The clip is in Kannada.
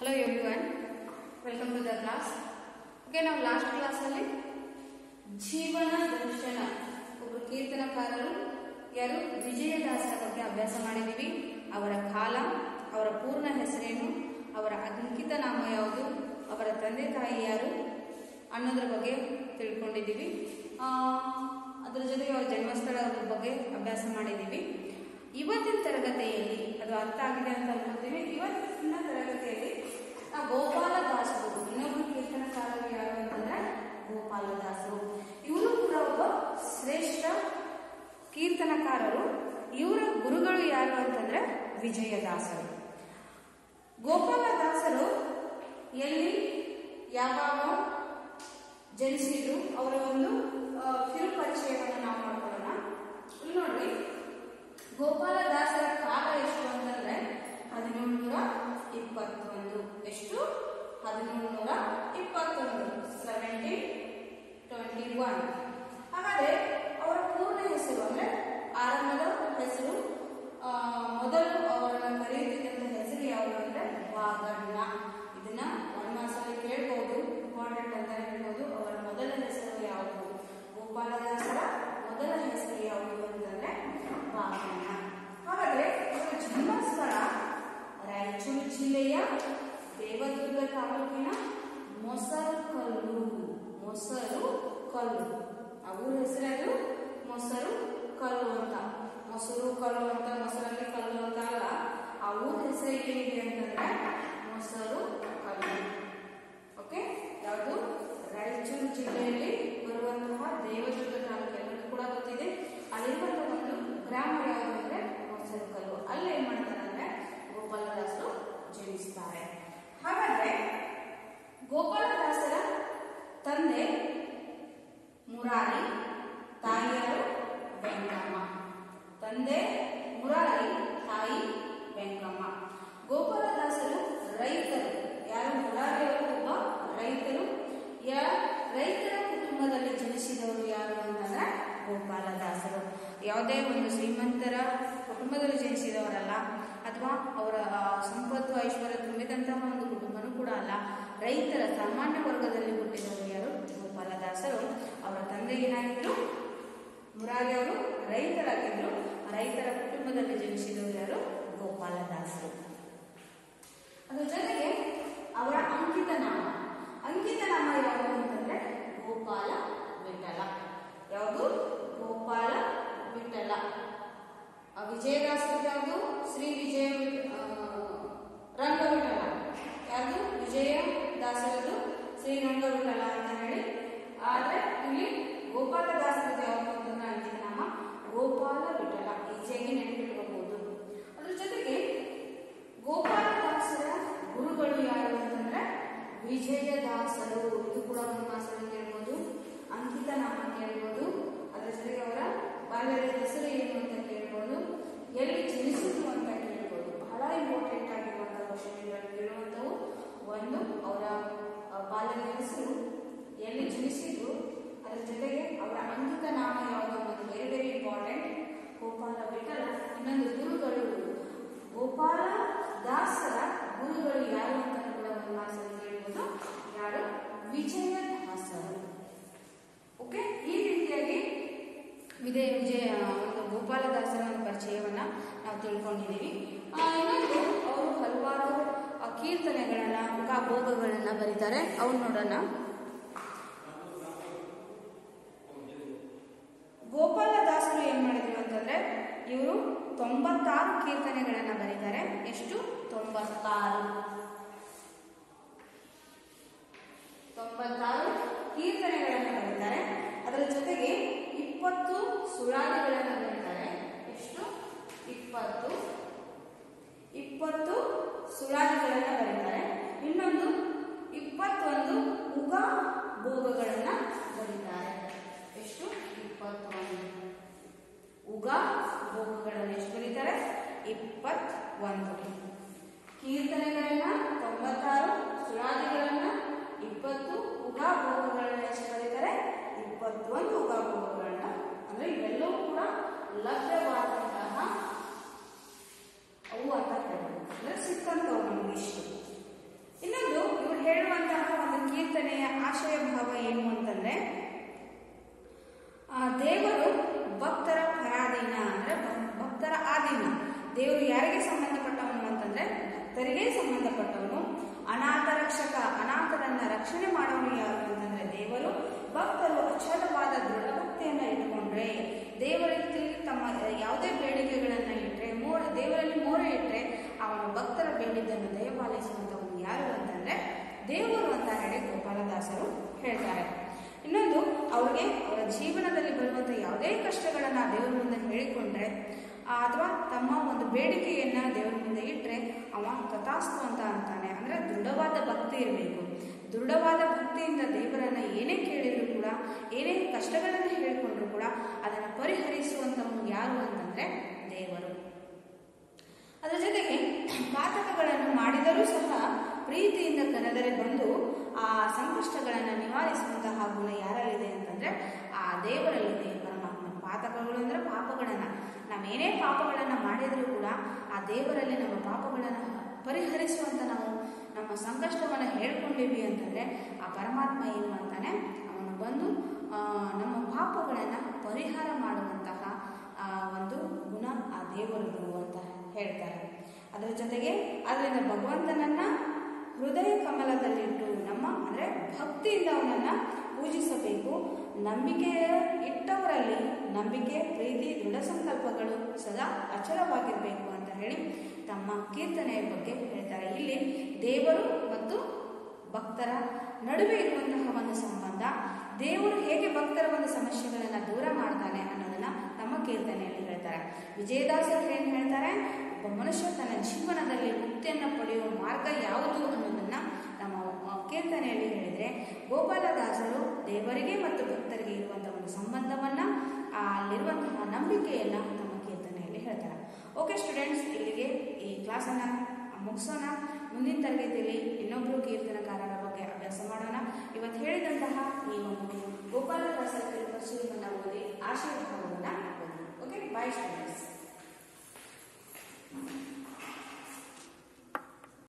hello everyone welcome to the class okay ನಾವು ಲಾಸ್ಟ್ ಕ್ಲಾಸಲ್ಲಿ ಜೀವನ ದರ್ಶನ ಒಬ್ಬರು ಕೀರ್ತನಕಾರರು ಯಾರು ವಿಜಯದಾಸರ ಬಗ್ಗೆ ಅಭ್ಯಾಸ ಮಾಡಿದ್ದೀವಿ ಅವರ ಕಾಲ ಅವರ ಪೂರ್ಣ ಹೆಸರೇನು ಅವರ ಅಂಕಿತ ನಾಮ ಯಾವುದು ಅವರ ತಂದೆ ತಾಯಿ ಯಾರು ಅನ್ನೋದ್ರ ಬಗ್ಗೆ ತಿಳ್ಕೊಂಡಿದ್ದೀವಿ ಆ, ಅದರ ಜೊತೆಗೆ ಅವರ ಜನ್ಮಸ್ಥಳದ ಬಗ್ಗೆ ಅಭ್ಯಾಸ ಮಾಡಿದ್ದೀವಿ ಇವತ್ತಿನ ತರಗತಿಯಲ್ಲಿ ಅದು ಅರ್ಥ ಆಗಿದೆ ಅಂತ ಅನ್ಕೋತೀವಿ ಇವತ್ತಿನ ತರಗತಿಯಲ್ಲಿ ಆ ಗೋಪಾಲದಾಸರು ಇನ್ನೊಬ್ಬರು ಕೀರ್ತನಕಾರರು ಯಾರು ಅಂತಂದ್ರೆ ಗೋಪಾಲದಾಸರು ಇವರು ಕೂಡ ಒಬ್ಬ ಶ್ರೇಷ್ಠ ಕೀರ್ತನಕಾರರು ಇವರ ಗುರುಗಳು ಯಾರು ಅಂತಂದ್ರೆ ವಿಜಯದಾಸರು ಗೋಪಾಲದಾಸರು ಎಲ್ಲಿ ಯಾವಾಗ ಜನಿಸಿದ್ರು ಅವರ ಒಂದು ಆ, ಕಿರು ಪರಿಚಯವನ್ನು ನಾವು ಮಾಡ್ಕೊಳ್ಳೋಣ ಇಲ್ಲಿ ನೋಡ್ರಿ ಗೋಪಾಲದಾಸರ ಕಾಲ ಎಷ್ಟು ಅಂತಂದ್ರೆ ಹದಿನೇಳುನೂರ ಇಪ್ಪತ್ತೊಂದು ಎಷ್ಟು ಹದಿನೇಳುನೂರ ಇಪ್ಪತ್ತೊಂದು ಸೆವೆಂಟೀನ್ ಟ್ವೆಂಟಿ ಒನ್ ಹಾಗಾದ್ರೆ ಅವರ ಪೂರ್ಣ ಹೆಸರು ಅಂದ್ರೆ ಆರಂಭದ ಹೆಸರು ಆ, ಮೊದಲು ಅವರನ್ನು ಕರೆಯುತ್ತಿದ್ದಂತ ಹೆಸರು ಯಾವುದು ಅಂದ್ರೆ ವಾಗಣ್ಣ ಇದನ್ನ ಒನ್ ಮಾಸಲ್ಲಿ ಕೇಳ್ಬೋದು ಇಂಪಾರ್ಟೆಂಟ್ ಅಂತ ಹೇಳ್ಬೋದು ಅವರ ಮೊದಲ ಹೆಸರು ಯಾವುದು ಗೋಪಾಲದಾಸರ ಮೊದಲ ಹೆಸರು ಯಾವುದು ಅಂತಂದ್ರೆ ವಾಗಣ್ಣ ಹಾಗಾದ್ರೆ ಇವರ ಜನ್ಮಸ್ಥಳ ರಾಯಚೂರು ಜಿಲ್ಲೆಯ ದೇವದುರ್ಗ ತಾಲೂಕಿನ ಮೊಸರು ಕಲ್ಲು ಮೊಸರು ಕಲ್ಲು ಆ ಊರ ಹೆಸರು ಮೊಸರು ಕಲ್ಲು ಅಂತ ಮೊಸರು ಕಲ್ಲು ಅಂತ ಮೊಸರಲ್ಲಿ ಕಲ್ಲು ಅಂತ ಅಲ್ಲ ಆ ಊರ ಹೆಸರು ಏನಿದೆ ಅಂತಂದ್ರೆ ಮೊಸರು ಕಲ್ಲು ಓಕೆ ಯಾವುದು ರಾಯಚೂರು ಜಿಲ್ಲೆಯಲ್ಲಿ ಬರುವಂತಹ ದೇವದುರ್ಗ ತಾಲೂಕು ಎಲ್ಲರಿಗೂ ಕೂಡ ಗೊತ್ತಿದೆ ಅಲ್ಲಿರುವಂತಹ ಒಂದು ಗ್ರಾಮ ಯಾವುದು ಅಂದ್ರೆ ಮೊಸರು ಕಲ್ಲು ಅಲ್ಲಿ ಏನ್ ಮಾಡ್ತಾರೆ ಅಂದ್ರೆ ಗೋಪಾಲದಾಸರು ಜನಿಸ್ತಾರೆ ಹಾಗಾದ್ರೆ ಗೋಪಾಲದಾಸರ ತಂದೆ ಮುರಾರಿ ತಾಯಿಯರು ವೆಂಕಮ್ಮ ತಂದೆ ಮುರಾರಿ ತಾಯಿ ವೆಂಕಮ್ಮ ಗೋಪಾಲದಾಸರು ರೈತರು ಯಾರು ಮುರಾರಿಯವರು ಒಬ್ಬ ರೈತರು ಯಾ ರೈತರ ಕುಟುಂಬದಲ್ಲಿ ಜನಿಸಿದವರು ಯಾರು ಅಂತಂದ್ರೆ ಗೋಪಾಲದಾಸರು ಯಾವುದೇ ಒಂದು ಶ್ರೀಮಂತರ ಕುಟುಂಬದಲ್ಲಿ ಜನಿಸಿದವರಲ್ಲ ಅಥವಾ ಅವರ ಆ, ಸಂಪತ್ತು ಐಶ್ವರ್ಯ ತುಂಬಿದಂತಹ ಒಂದು ಕುಟುಂಬನೂ ಕೂಡ ಅಲ್ಲ ರೈತರ ಸಾಮಾನ್ಯ ವರ್ಗದಲ್ಲಿ ಹುಟ್ಟಿದವರು ಯಾರು ಗೋಪಾಲದಾಸರು ಅವರ ತಂದೆ ಏನಾಗಿದ್ರು ಮುರಾರಿ ಅವರು ರೈತರಾಗಿದ್ರು ರೈತರ ಕುಟುಂಬದಲ್ಲಿ ಜನಿಸಿದವರು ಯಾರು ಗೋಪಾಲದಾಸರು ಅದ್ರ ಜೊತೆಗೆ ಅವರ ಅಂಕಿತ ನಾಮ ಅಂಕಿತ ನಾಮ ಯಾವುದು ಅಂತಂದ್ರೆ ಗೋಪಾಲ ವಿಠಲ ಯಾವುದು ಗೋಪಾಲ ವಿಠಲ ಆ ವಿಜಯದಾಸರು ಯಾವುದು ಶ್ರೀ ವಿಜಯ ವಿ- ಆ, ರಂಗವಿಠಲ ಯಾವುದು ವಿಜಯ ದಾಸರದು ಶ್ರೀ ರಂಗವಿಠಲ ಅಂತ ಹೇಳಿ ಆದ್ರೆ ಇಲ್ಲಿ ಗೋಪಾಲದಾಸರದು ಯಾವುದು ಅಂತಂದ್ರೆ ಅಂಕಿತ ನಾಮ ಗೋಪಾಲ ವಿಠಲ ಈಸಿಯಾಗಿ ನೆನಪಿಟ್ಕೋಬಹುದು ಅದ್ರ ಜೊತೆಗೆ ಗೋಪಾಲದಾಸರ ಗುರುಗಳು ಯಾರು ಅಂತಂದ್ರೆ ವಿಜಯದಾಸರು ಇದು ಕೂಡ ಒಂದು ಮಾಸಲ್ಲಿ ಕೇಳ್ಬೋದು ಅಂಕಿತ ನಾಮ ಕೇಳ್ಬೋದು ಅದರ ಜೊತೆಗೆ ಅವರ ಬಾಲ್ಯದ ಹೆಸರು ಏನು ಅಂತ ಕೇಳ್ಬೋದು ಎಲ್ಲಿ ಜನಿಸಿದ್ರು ಅಂತ ಕೇಳ್ಬೋದು ಬಹಳ ಇಂಪಾರ್ಟೆಂಟ್ ಆಗಿರುವಂತಹ ಕ್ವಶನ್ಗಳು ಕೇಳುವಂಥವು ಒಂದು ಅವರ ಆ, ಬಾಲ್ಯದ ಹೆಸರು ಎಲ್ಲಿ ಜನಿಸಿದ್ರು ಅದರ ಜೊತೆಗೆ ಅವರ ಅಂಕಿತ ನಾಮ ಯಾವುದು ಅನ್ನೋದು very very important Gopala Vittala ಇನ್ನೊಂದು ಗುರುಗಳು ಗೋಪಾಲ ದಾಸರ ಗುರುಗಳು ಯಾರು ಅಂತ ಕೂಡ ಒಂದು ಮಾಸಲ್ಲಿ ಹೇಳ್ಬೋದು ಯಾರು ವಿಜಯದಾಸರು ಓಕೆ ಈ ರೀತಿಯಾಗಿ ವಿಜಯ ವಿಜಯ ಒಂದು ಗೋಪಾಲದಾಸರ ಒಂದು ಪರಿಚಯವನ್ನ ನಾವು ತಿಳ್ಕೊಂಡಿದ್ದೀವಿ ಆ, ಇನ್ನೊಂದು ಅವರು ಹಲವಾರು ಆ, ಕೀರ್ತನೆಗಳನ್ನ ಮುಖಭೋಗಗಳನ್ನ ಬರೀತಾರೆ ಅವ್ರು ನೋಡೋಣ ಗೋಪಾಲದಾಸರು ಏನ್ ಮಾಡಿದ್ರು ಅಂತಂದ್ರೆ ಇವರು ತೊಂಬತ್ತಾರು ಕೀರ್ತನೆಗಳನ್ನ ಬರೀತಾರೆ ಎಷ್ಟು ತೊಂಬತ್ತಾರು ತೊಂಬತ್ತಾರು ಕೀರ್ತನೆಗಳನ್ನು ಬರೀತಾರೆ ಅದರ ಜೊತೆಗೆ ಇಪ್ಪತ್ತು ಸುಳಾದಿಗಳನ್ನು ಬರೀತಾರೆ ಎಷ್ಟು ಇಪ್ಪತ್ತು ಇಪ್ಪತ್ತು ಸುಳಾದಿಗಳನ್ನು ಬರೀತಾರೆ ಇನ್ನೊಂದು ಇಪ್ಪತ್ತೊಂದು ಉಗ ಭೋಗಗಳನ್ನ ಬರೀತಾರೆ ಎಷ್ಟು ಇಪ್ಪತ್ತೊಂದು ಉಗ ಭೋಗಗಳನ್ನು ಎಷ್ಟು ಬರೀತಾರೆ ಇಪ್ಪತ್ತೊಂದು ಕೀರ್ತನೆಗಳನ್ನ ತೊಂಬತ್ತಾರು ಸುಳಾದಿಗಳನ್ನ ಇಪ್ಪತ್ತು ಉಗಾ ಭೋಗಗಳನ್ನ ಎಷ್ಟು ಬರೀತಾರೆ ಇಪ್ಪತ್ತೊಂದು ಉಗಾ ಭೋಗಗಳನ್ನ ಅಂದ್ರೆ ಇವೆಲ್ಲವೂ ಕೂಡ ಲಭ್ಯವಾದಂತಹ ಅವು ಅಂತ ಹೇಳ್ಬೋದು ಅಂದ್ರೆ ಸಿಕ್ಕಂತವು ನಮ್ಗೆ ಇಷ್ಟು ದೇವರು ಯಾರಿಗೆ ಸಂಬಂಧಪಟ್ಟವನು ಅಂತಂದ್ರೆ ಭಕ್ತರಿಗೆ ಸಂಬಂಧಪಟ್ಟವನು ಅನಾಥ ರಕ್ಷಕ ಅನಾಥರನ್ನ ರಕ್ಷಣೆ ಮಾಡೋನು ಯಾರು ಅಂತಂದ್ರೆ ದೇವರು ಭಕ್ತರು ಅಚಲವಾದ ದೃಢ ಭಕ್ತಿಯನ್ನ ಇಟ್ಕೊಂಡ್ರೆ ದೇವರಲ್ಲಿ ತಮ್ಮ ಯಾವುದೇ ಬೇಡಿಕೆಗಳನ್ನ ಇಟ್ಟರೆ ಮೋಡ ದೇವರಲ್ಲಿ ಮೋರೆ ಇಟ್ಟರೆ ಅವನ ಭಕ್ತರ ಬೇಡಿದ್ದನ್ನು ದಯಪಾಲಿಸುವಂತವನು ಯಾರು ಅಂತಂದ್ರೆ ದೇವರು ಅಂತ ಹೇಳಿ ಗೋಪಾಲದಾಸರು ಹೇಳ್ತಾರೆ ಇನ್ನೊಂದು ಅವ್ರಿಗೆ ಅವರ ಜೀವನದಲ್ಲಿ ಬರುವಂಥ ಯಾವುದೇ ಕಷ್ಟಗಳನ್ನ ದೇವರ ಮುಂದೆ ಹೇಳಿಕೊಂಡ್ರೆ ಆ, ಅಥವಾ ತಮ್ಮ ಒಂದು ಬೇಡಿಕೆಯನ್ನ ದೇವರ ಮುಂದೆ ಇಟ್ಟರೆ ಅವ ತಥಾಸ್ತು ಅಂತ ಅಂತಾನೆ ಅಂದ್ರೆ ದೃಢವಾದ ಭಕ್ತಿ ಇರಬೇಕು ದೃಢವಾದ ಭಕ್ತಿಯಿಂದ ದೇವರನ್ನ ಏನೇ ಕೇಳಿದ್ರು ಕೂಡ ಏನೇ ಕಷ್ಟಗಳನ್ನು ಹೇಳಿಕೊಂಡ್ರು ಕೂಡ ಅದನ್ನು ಪರಿಹರಿಸುವಂಥವನು ಯಾರು ಅಂತಂದ್ರೆ ದೇವರು ಅದರ ಜೊತೆಗೆ ಪಾತಕಗಳನ್ನು ಮಾಡಿದರೂ ಸಹ ಪ್ರೀತಿಯಿಂದ ಕರೆದರೆ ಬಂದು ಆ ಸಂಕಷ್ಟಗಳನ್ನು ನಿವಾರಿಸುವಂತಹ ಗುಣ ಯಾರಲ್ಲಿದೆ ಅಂತಂದ್ರೆ ಆ ದೇವರಲ್ಲಿದೆ ಪರಮಾತ್ಮ ಪಾತಕಗಳು ಅಂದ್ರೆ ಪಾಪಗಳನ್ನ ನಾವೇನೇ ಪಾಪಗಳನ್ನ ಮಾಡಿದರೂ ಕೂಡ ಆ ದೇವರಲ್ಲಿ ನಮ್ಮ ಪಾಪಗಳನ್ನು ಪರಿಹರಿಸುವಂತ ನಾವು ನಮ್ಮ ಸಂಕಷ್ಟವನ್ನು ಹೇಳ್ಕೊಂಡಿವಿ ಅಂತಂದ್ರೆ ಆ ಪರಮಾತ್ಮ ಏನು ಅಂತಾನೆ ಅವನು ಬಂದು ಆ, ನಮ್ಮ ಪಾಪಗಳನ್ನು ಪರಿಹಾರ ಮಾಡುವಂತಹ ಆ, ಒಂದು ಗುಣ ಆ ದೇವರದು ಅಂತ ಹೇಳ್ತಾರೆ ಅದರ ಜೊತೆಗೆ ಅದರಿಂದ ಭಗವಂತನನ್ನ ಹೃದಯ ಕಮಲದಲ್ಲಿಟ್ಟು ನಮ್ಮ ಅಂದರೆ ಭಕ್ತಿಯಿಂದ ಅವನನ್ನ ಪೂಜಿಸಬೇಕು ನಂಬಿಕೆ ಇಟ್ಟವರಲ್ಲಿ ನಂಬಿಕೆ ಪ್ರೀತಿ ದೃಢ ಸಂಕಲ್ಪಗಳು ಸದಾ ಅಚಲವಾಗಿರಬೇಕು ಅಂತ ಹೇಳಿ ತಮ್ಮ ಕೀರ್ತನೆಯ ಬಗ್ಗೆ ಹೇಳ್ತಾರೆ ಇಲ್ಲಿ ದೇವರು ಮತ್ತು ಭಕ್ತರ ನಡುವೆ ಇರುವಂತಹ ಒಂದು ಸಂಬಂಧ ದೇವರು ಹೇಗೆ ಭಕ್ತರ ಒಂದು ಸಮಸ್ಯೆಗಳನ್ನ ದೂರ ಮಾಡ್ತಾನೆ ಅನ್ನೋದನ್ನ ನಮ್ಮ ಕೀರ್ತನೆಯಲ್ಲಿ ಹೇಳ್ತಾರೆ ವಿಜಯದಾಸರು ಏನ್ ಹೇಳ್ತಾರೆ ಒಬ್ಬ ಮನುಷ್ಯ ತನ್ನ ಜೀವನದಲ್ಲಿ ಮುಕ್ತಿಯನ್ನು ಪಡೆಯುವ ಮಾರ್ಗ ಯಾವುದು ಅನ್ನೋದನ್ನ ನಮ್ಮ ಆ, ಕೀರ್ತನೆಯಲ್ಲಿ ಹೇಳಿದ್ರೆ ಗೋಪಾಲದಾಸರು ದೇವರಿಗೆ ಮತ್ತು ಭಕ್ತರಿಗೆ ಇರುವಂತಹ ಒಂದು ಸಂಬಂಧವನ್ನ ಆ, ಅಲ್ಲಿರುವಂತಹ ನಂಬಿಕೆಯನ್ನ ನಮ್ಮ ಕೀರ್ತನೆಯಲ್ಲಿ ಹೇಳ್ತಾರೆ ಓಕೆ ಸ್ಟೂಡೆಂಟ್ಸ್ ಇಲ್ಲಿಗೆ ಈ ಕ್ಲಾಸನ್ನ ಮುಗಿಸೋಣ ಮುಂದಿನ ತರಗತಿಯಲ್ಲಿ ಇನ್ನೊಬ್ಬರು ಕೀರ್ತನಕಾರರ ಬಗ್ಗೆ ಅಭ್ಯಾಸ ಮಾಡೋಣ ಇವತ್ತು ಹೇಳಿದಂತಹ ಈ ಒಂದು ಗೋಪಾಲದಾಸರ ಪರಿಚಯವನ್ನು ಓದಿ ಆಶೀರ್ವಾದವನ್ನು ಓದಿ ಓಕೆ ಬಾಯ್ ಸ್ಟೂಡೆಂಟ್